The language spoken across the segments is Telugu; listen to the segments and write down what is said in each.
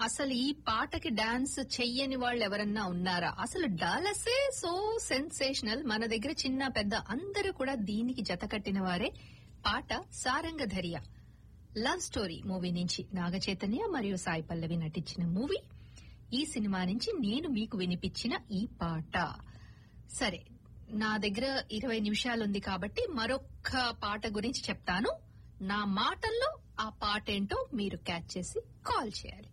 అసలు ఈ పాటకి డాన్స్ చెయ్యని వాళ్ళు ఎవరన్నా ఉన్నారా అసలు డాలసే సో సెన్సేషనల్ మన దగ్గర చిన్న పెద్ద అందరూ కూడా దీనికి జత కట్టిన వారే పాట సారంగధర్య లవ్ స్టోరీ మూవీ నుంచి నాగ చైతన్య మరియు సాయి పల్లవి నటించిన మూవీ ఈ సినిమా నుంచి నేను మీకు వినిపించిన ఈ పాట సరే నా దగ్గర ఇరవై నిమిషాలుంది కాబట్టి మరొక్క పాట గురించి చెప్తాను నా మాటల్లో ఆ పాట ఏంటో మీరు క్యాచ్ చేసి కాల్ చేయాలి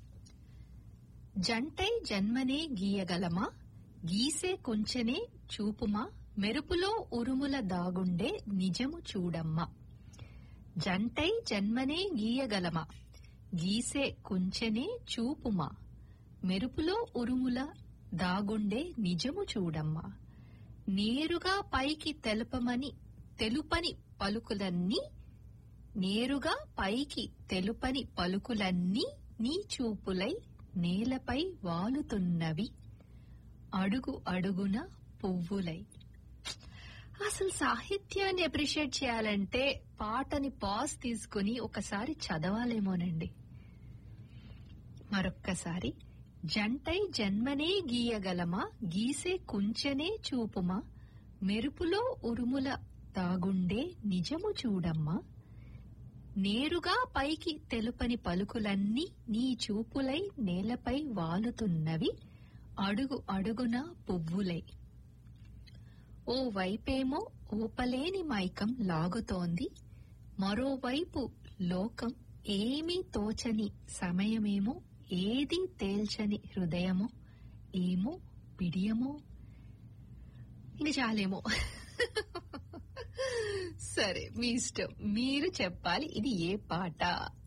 జంటై జన్మనే గీయగలమా గీసే కొంచెనే చూపుమా మెరుపులో ఉరుముల దాగుండే నిజము చూడమ్మా జంటై జన్మనే గీయగలమా గీసే కుంచెనే చూపుమా మెరుపులో ఉరుముల దాగుండే నిజము చూడమ్మా నేరుగా పైకి తెలుపమని తెలుపని పలుకులన్నీ నేరుగా పైకి తెలుపని పలుకులన్నీ నీ చూపులై నేలపై వాలుతున్నవి అడుగు అడుగున పువ్వులై అసలు సాహిత్యాన్ని అప్రిషియేట్ చేయాలంటే పాటని పాజ్ తీసుకుని ఒకసారి చదవాలేమోనండి మరొక్కసారి జంటై జన్మనే గీయగలమా గీసే కుంచెనే చూపుమా మెరుపులో ఉరుముల తాగుండే నిజము చూడమ్మా నేరుగా పైకి తెలుపని పలుకులన్నీ నీ చూపులై నేలపై వాలుతున్నవి అడుగు అడుగున పువ్వులై ఓ వైపేమో ఊపలేని మైకం లాగుతోంది మరోవైపు లోకం ఏమీ తోచని సమయమేమో ఏది తేల్చని హృదయమో ఏమో పిడియమో ఇంక చాలేమో సరే మీ ఇష్టం మీరు చెప్పాలి ఇది ఏ పాట